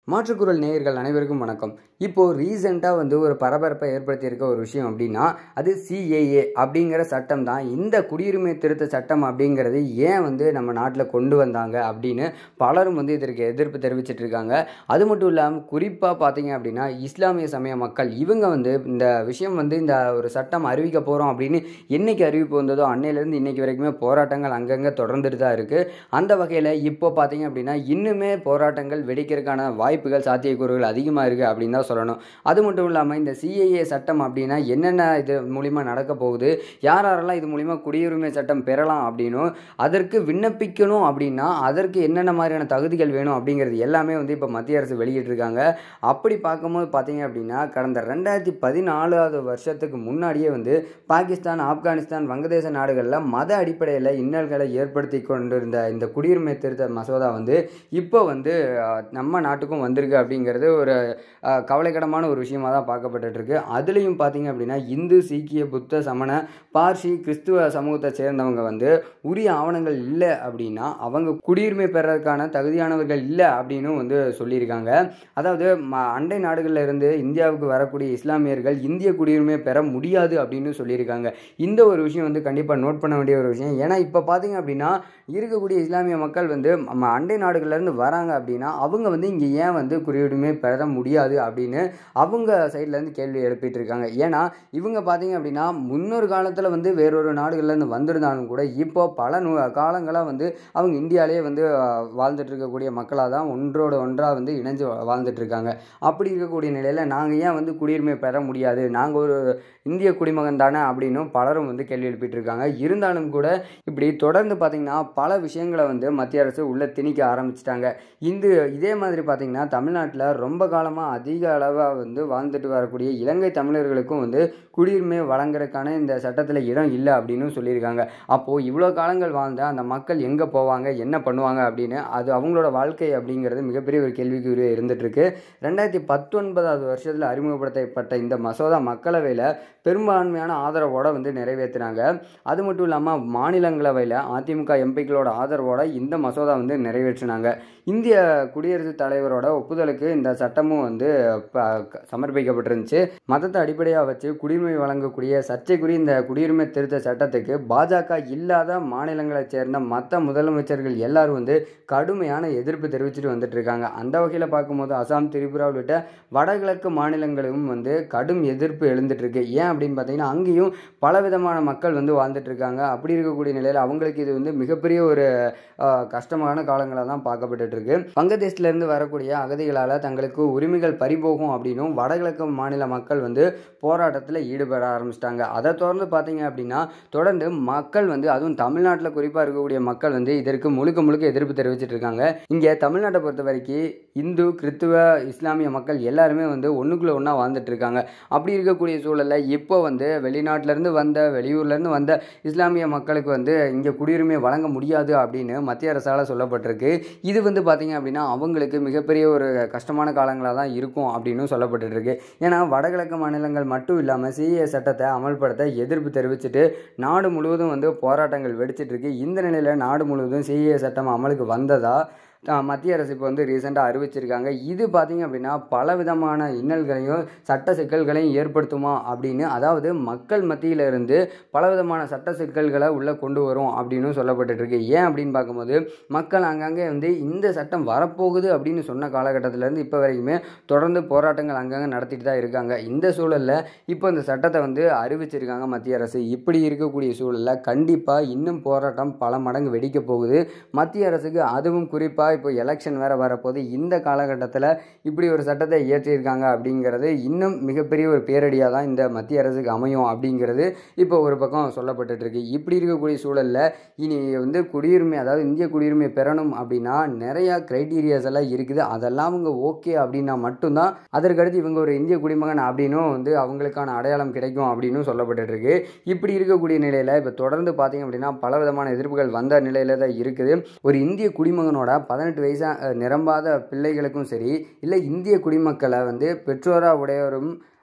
மாற்றுக்குரல் நேயர்கள் அனைவருக்கும் வணக்கம் இப்போது ரீசெண்டாக வந்து ஒரு பரபரப்பை ஏற்படுத்தியிருக்க ஒரு விஷயம் அப்படின்னா அது சிஏஏ அப்படிங்கிற சட்டம் தான் இந்த குடியுரிமை திருத்த சட்டம் அப்படிங்கிறது ஏன் வந்து நம்ம நாட்டில் கொண்டு வந்தாங்க அப்படின்னு பலரும் வந்து இதற்கு எதிர்ப்பு தெரிவிச்சிட்டு இருக்காங்க அது மட்டும் இல்லாமல் குறிப்பாக பார்த்தீங்க அப்படின்னா இஸ்லாமிய சமய மக்கள் இவங்க வந்து இந்த விஷயம் வந்து இந்த ஒரு சட்டம் அறிவிக்க போகிறோம் அப்படின்னு என்னைக்கு அறிவிப்பு வந்ததோ அன்னையிலேருந்து இன்னைக்கு வரைக்குமே போராட்டங்கள் அங்கங்கே தொடர்ந்துட்டு தான் இருக்குது அந்த வகையில் இப்போ பார்த்தீங்க அப்படின்னா இன்னுமே போராட்டங்கள் வெடிக்கிறதுக்கான வாய்ப்புகள் சாத்தியக்கூறுகள் அதிகமாக இருக்குது அப்படின்னு தான் சொல்லணும் அது மட்டும் இல்லாமல் இந்த சிஏஏ சட்டம் அப்படின்னா என்னென்ன இது மூலிமா நடக்க போகுது யார் யாரெல்லாம் இது மூலிமா குடியுரிமை சட்டம் பெறலாம் அப்படின்னும் அதற்கு விண்ணப்பிக்கணும் அப்படின்னா அதற்கு என்னென்ன மாதிரியான தகுதிகள் வேணும் அப்படிங்கிறது எல்லாமே வந்து இப்போ மத்திய அரசு வெளியிட்டிருக்காங்க அப்படி பார்க்கும்போது பார்த்தீங்க அப்படின்னா கடந்த ரெண்டாயிரத்தி பதினாலாவது வருஷத்துக்கு முன்னாடியே வந்து பாகிஸ்தான் ஆப்கானிஸ்தான் வங்கதேச நாடுகளில் மத அடிப்படையில் இன்னல்களை ஏற்படுத்தி கொண்டிருந்த இந்த குடியுரிமை திருத்த மசோதா வந்து இப்போ வந்து அஹ், நம்ம நாட்டுக்கும் வந்திருக்கு அப்படிங்கிறது ஒரு அஹ், கவலைக்கிடமான ஒரு விஷயமா தான் பார்க்கப்பட்டுட்டு இருக்கு அதுலேயும் பார்த்தீங்க அப்படின்னா இந்து சீக்கிய புத்த சமண பார்சி கிறிஸ்துவ சமூகத்தை சேர்ந்தவங்க வந்து உரிய ஆவணங்கள் இல்லை அப்படின்னா அவங்க குடியுரிமை பெறறதுக்கான தகுதியானவர்கள் இல்லை அப்படின்னு வந்து சொல்லியிருக்காங்க அதாவது ம- அண்டை நாடுகளில் இருந்து இந்தியாவுக்கு வரக்கூடிய இஸ்லாமியர்கள் இந்திய குடியுரிமை பெற முடியாது அப்படின்னு சொல்லியிருக்காங்க இந்த ஒரு விஷயம் வந்து கண்டிப்பாக நோட் பண்ண வேண்டிய ஒரு விஷயம் ஏன்னா இப்போ பார்த்தீங்க அப்படின்னா இருக்கக்கூடிய இஸ்லாமிய மக்கள் வந்து நம்ம அண்டை நாடுகள்ல இருந்து வராங்க அப்படின்னா அவங்க வந்து இங்கே ஏன் வந்து குடியுரிமை பெற முடியாது அப்படின்னு அவங்க சைட்லேருந்து கேள்வி எழுப்பிட்டு இருக்காங்க ஏன்னா இவங்க பார்த்தீங்க அப்படின்னா முன்னொரு காலத்தில் வந்து வேறொரு நாடுகள்லேருந்து வந்திருந்தாலும் கூட இப்போ பல நூ காலங்களாக வந்து அவங்க இந்தியாவிலேயே வந்து அஹ், வாழ்ந்துட்டு இருக்கக்கூடிய மக்களாக தான் ஒன்றோட ஒன்றாக வந்து இணைஞ்சு வா- வாழ்ந்துட்டு இருக்காங்க அப்படி இருக்கக்கூடிய நிலையில் நாங்கள் ஏன் வந்து குடியுரிமை பெற முடியாது நாங்கள் ஒரு இந்திய குடிமகன் தானே அப்படின்னும் பலரும் வந்து கேள்வி எழுப்பிட்டு இருக்காங்க இருந்தாலும் கூட இப்படி தொடர்ந்து பார்த்தீங்கன்னா பல விஷயங்களை வந்து மத்திய அரசு உள்ளே திணிக்க ஆரம்பிச்சிட்டாங்க இந்த இதே மாதிரி பார்த்தீங்கன்னா தமிழ்நாட்டில் ரொம்ப காலமாக அதிக அளவாக வந்து வாழ்ந்துட்டு வரக்கூடிய இலங்கை தமிழர்களுக்கும் வந்து குடியுரிமை வழங்குறதுக்கான இந்த சட்டத்தில் இடம் இல்லை அப்படின்னு சொல்லியிருக்காங்க அப்போது இவ்வளோ காலங்கள் வாழ்ந்த அந்த மக்கள் எங்கே போவாங்க என்ன பண்ணுவாங்க அப்படின்னு அது அவங்களோட வாழ்க்கை அப்படிங்கிறது மிகப்பெரிய ஒரு கேள்விக்குறியாக இருந்துட்டு இருக்கு ரெண்டாயிரத்தி பத்தொன்பதாவது வருஷத்தில் அறிமுகப்படுத்தப்பட்ட இந்த மசோதா மக்களவையில் பெரும்பான்மையான ஆதரவோட வந்து நிறைவேற்றினாங்க அது மட்டும் இல்லாமல் மாநிலங்களவையில் அதிமுக எம்பிக்களோட ஆதரவோட இந்த மசோதா வந்து நிறைவேற்றினாங்க இந்திய குடியரசுத் தலைவரோட ஒப்புதலுக்கு இந்த சட்டமும் வந்து ப- க- சமர்ப்பிக்கப்பட்டிருந்துச்சு மதத்தை அடிப்படையாக வச்சு குடியுரிமை வழங்கக்கூடிய சர்ச்சைக்குரிய இந்த குடியுரிமை திருத்த சட்டத்துக்கு பாஜக இல்லாத மாநிலங்களைச் சேர்ந்த மற்ற முதலமைச்சர்கள் எல்லாரும் வந்து கடுமையான எதிர்ப்பு தெரிவிச்சுட்டு வந்துட்டு இருக்காங்க அந்த வகையில் பார்க்கும்போது அசாம் திரிபுரா உள்ளிட்ட வடகிழக்கு மாநிலங்களிலும் வந்து கடும் எதிர்ப்பு எழுந்துட்டு இருக்கு ஏன் அப்படின்னு பார்த்தீங்கன்னா அங்கேயும் பலவிதமான மக்கள் வந்து வாழ்ந்துட்டு இருக்காங்க அப்படி இருக்கக்கூடிய நிலையில் அவங்களுக்கு இது வந்து மிகப்பெரிய ஒரு ஆஹ், கஷ்டமான காலங்களாக தான் பார்க்கப்பட்டுட்டு இருக்கு வங்கதேசத்திலிருந்து வரக்கூடிய அகதிகளால் தங்களுக்கு உரிமைகள் பறிபோகும் அப்படின்னும் வடகிழக்கு மாநில மக்கள் வந்து போராட்டத்தில் ஈடுபட ஆரம்பிச்சிட்டாங்க அதை தொடர்ந்து பார்த்தீங்க அப்படின்னா தொடர்ந்து மக்கள் வந்து அதுவும் தமிழ்நாட்டில் குறிப்பாக இருக்கக்கூடிய மக்கள் வந்து இதற்கு முழுக்க முழுக்க எதிர்ப்பு தெரிவிச்சிட்டு இருக்காங்க இங்கே தமிழ்நாட்டை பொறுத்த வரைக்கும் இந்து கிறித்துவ இஸ்லாமிய மக்கள் எல்லாருமே வந்து ஒன்றுக்குள்ள ஒன்றா வாழ்ந்துட்டு இருக்காங்க அப்படி இருக்கக்கூடிய சூழலில் இப்போ வந்து வெளிநாட்டிலேருந்து வந்த வெளியூர்லேருந்து வந்த இஸ்லாமிய மக்களுக்கு வந்து இங்கே குடியுரிமை வழங்க முடியாது அப்படின்னு மத்திய அரசால் சொல்லப்பட்டிருக்கு இது வந்து பார்த்தீங்க அப்படின்னா அவங்களுக்கு மிகப்பெரிய ஒரு கஷ்டமான காலங்களாக தான் இருக்கும் அப்படின்னு சொல்லப்பட்டுட்டு இருக்கு ஏன்னா வடகிழக்கு மாநிலங்கள் மட்டும் இல்லாமல் சிஏ சட்டத்தை அமல்படுத்த எதிர்ப்பு தெரிவிச்சுட்டு நாடு முழுவதும் வந்து போராட்டங்கள் வெடிச்சிட்டு இருக்கு இந்த நிலையில் நாடு முழுவதும் சிஏ சட்டம் அமலுக்கு வந்ததா அஹ், மத்திய அரசு இப்போ வந்து ரீசெண்டாக அறிவிச்சிருக்காங்க இது பார்த்தீங்க அப்படின்னா பல விதமான இன்னல்களையும் சட்ட சிக்கல்களையும் ஏற்படுத்துமா அப்படின்னு அதாவது மக்கள் மத்தியில இருந்து பலவிதமான சட்ட சிக்கல்களை உள்ளே கொண்டு வரும் அப்படின்னு சொல்லப்பட்டுட்டு இருக்கு ஏன் அப்படின்னு பார்க்கும்போது மக்கள் அங்கங்கே வந்து இந்த சட்டம் வரப்போகுது அப்படின்னு சொன்ன காலகட்டத்திலேருந்து இப்போ வரைக்குமே தொடர்ந்து போராட்டங்கள் அங்கங்கே நடத்திட்டு தான் இருக்காங்க இந்த சூழலில் இப்போ இந்த சட்டத்தை வந்து அறிவிச்சிருக்காங்க மத்திய அரசு இப்படி இருக்கக்கூடிய சூழலில் கண்டிப்பாக இன்னும் போராட்டம் பல மடங்கு வெடிக்க போகுது மத்திய அரசுக்கு அதுவும் குறிப்பாக இப்போ எலெக்ஷன் வேற வரப்போது இந்த காலகட்டத்தில் இப்படி ஒரு சட்டத்தை இயற்றியிருக்காங்க அப்படிங்கிறது இன்னும் மிகப்பெரிய ஒரு பேரடியாக தான் இந்த மத்திய அரசுக்கு அமையும் அப்படிங்கிறது இப்போ ஒரு பக்கம் சொல்லப்பட்டுட்டு இருக்கு இப்படி இருக்கக்கூடிய சூழலில் இனி வந்து குடியுரிமை அதாவது இந்திய குடியுரிமை பெறணும் அப்படின்னா நிறையா க்ரைட்டீரியாஸ் எல்லாம் இருக்குது அதெல்லாம் அவங்க ஓகே அப்படின்னா மட்டும்தான் அதற்கடுத்து இவங்க ஒரு இந்திய குடிமகன் அப்படின்னும் வந்து அவங்களுக்கான அடையாளம் கிடைக்கும் அப்படின்னு சொல்லப்பட்டுட்டு இருக்கு இப்படி இருக்கக்கூடிய நிலையில் இப்போ தொடர்ந்து பார்த்தீங்க அப்படின்னா பல விதமான எதிர்ப்புகள் வந்த நிலையில தான் இருக்குது ஒரு இந்திய குடிமகனோட பதினெட்டு வயசா அஹ், நிரம்பாத பிள்ளைகளுக்கும் சரி இல்லை இந்திய குடிமக்களை வந்து பெற்றோராக உடையவரும்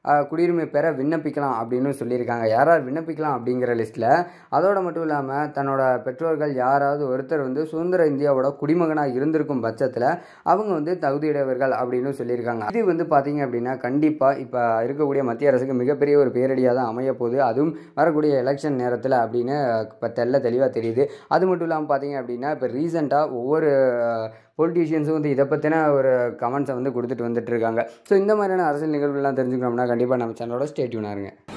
அஹ், குடியுரிமை பெற விண்ணப்பிக்கலாம் அப்படின்னு சொல்லியிருக்காங்க யார் யார் விண்ணப்பிக்கலாம் அப்படிங்கிற லிஸ்ட்டில் அதோட மட்டும் இல்லாமல் தன்னோட பெற்றோர்கள் யாராவது ஒருத்தர் வந்து சுதந்திர இந்தியாவோட குடிமகனாக இருந்திருக்கும் பட்சத்தில் அவங்க வந்து தகுதியுடையவர்கள் அப்படின்னு சொல்லியிருக்காங்க இது வந்து பார்த்தீங்க அப்படின்னா கண்டிப்பாக இப்போ இருக்கக்கூடிய மத்திய அரசுக்கு மிகப்பெரிய ஒரு பேரடியாக தான் அமைய போகுது அதுவும் வரக்கூடிய எலெக்ஷன் நேரத்தில் அப்படின்னு இப்போ தெல்ல தெளிவாக தெரியுது அது மட்டும் இல்லாமல் பார்த்தீங்க அப்படின்னா இப்போ ரீசெண்டாக ஒவ்வொரு பொலிட்டீஷியன்ஸும் வந்து இதை பற்றின ஒரு கமெண்ட்ஸை வந்து கொடுத்துட்டு வந்துட்டு இருக்காங்க ஸோ இந்த மாதிரியான அரசியல் நிகழ்வுகள்லாம் தெரிஞ்சுக்கணும்னா கண்டிப்பாக நம்ம சேனலோட ஸ்டேட்யூனாக இருங்க